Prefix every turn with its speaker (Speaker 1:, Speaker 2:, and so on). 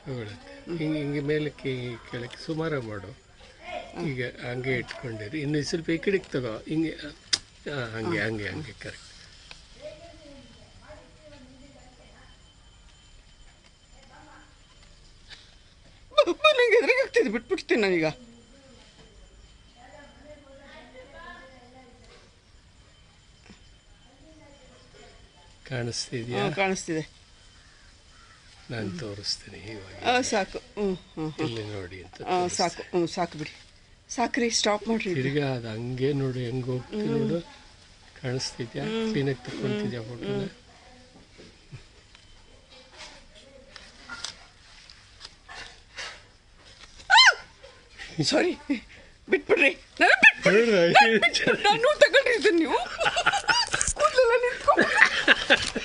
Speaker 1: ತಗೊಳುತ್ತೆ ಹಿಂಗೆ ಹಿಂಗೆ ಮೇಲಕ್ಕೆ ಹಿಂಗೆ ಕೆಳಕ್ಕೆ ಸುಮಾರು ಮಾಡು ಈಗ ಹಂಗೆ ಇಟ್ಕೊಂಡಿರಿ ಇನ್ನು ಸ್ವಲ್ಪ ಈ ಕಡೆಗೆ ತಗೋ ಹಿಂಗೆ ಹಾಂ ಹಂಗೆ ಹಂಗೆ ಹಂಗೆ ಕರೆಕ್ಟ್
Speaker 2: ನನಗೆ ಎದುರಿಗಾಗ್ತಿದೆ ಬಿಟ್ಬಿಡ್ತೀನಿ ನಾನೀಗ
Speaker 1: ಕಾಣಿಸ್ತಿದ್ಯಾ
Speaker 2: ಹ್ಞೂ ಕಾಣಿಸ್ತಿದೆ
Speaker 1: ನಾನು ತೋರಿಸ್ತೀನಿ ಇವಾಗ
Speaker 2: ಆ, ಸಾಕು ಹ್ಞೂ ಹ್ಞೂ
Speaker 1: ಇಲ್ಲಿ ನೋಡಿ ಅಂತ
Speaker 2: ಆ, ಸಾಕು ಹ್ಞೂ ಸಾಕು ಬಿಡಿ ಸಾಕ್ರಿ ಸ್ಟಾಪ್ ಮಾಡ್ರಿ ಇದು.
Speaker 1: ತಿರ್ಗಾ ಅದು ಹಂಗೆ ನೋಡು ಹೆಂಗೆ ಹೋಗ್ತಿ ನೋಡು ಕಾಣಿಸ್ತಿದ್ಯಾ ಕ್ಲೀನಾಗಿ ತಗೊಂತಿದ್ಯಾ ಫೋಟೋನ
Speaker 2: ಸಾರಿ ಬಿಟ್ಬಿಡ್ರಿ ನಾನು ಬಿಟ್ಬಿಡ್ರಿ ನಾನು ತಗೊಂಡಿದ್ದೀನಿ ನೀವು ಕೂದಲೆಲ್ಲ ನಿಂತ್ಕೊಂಡು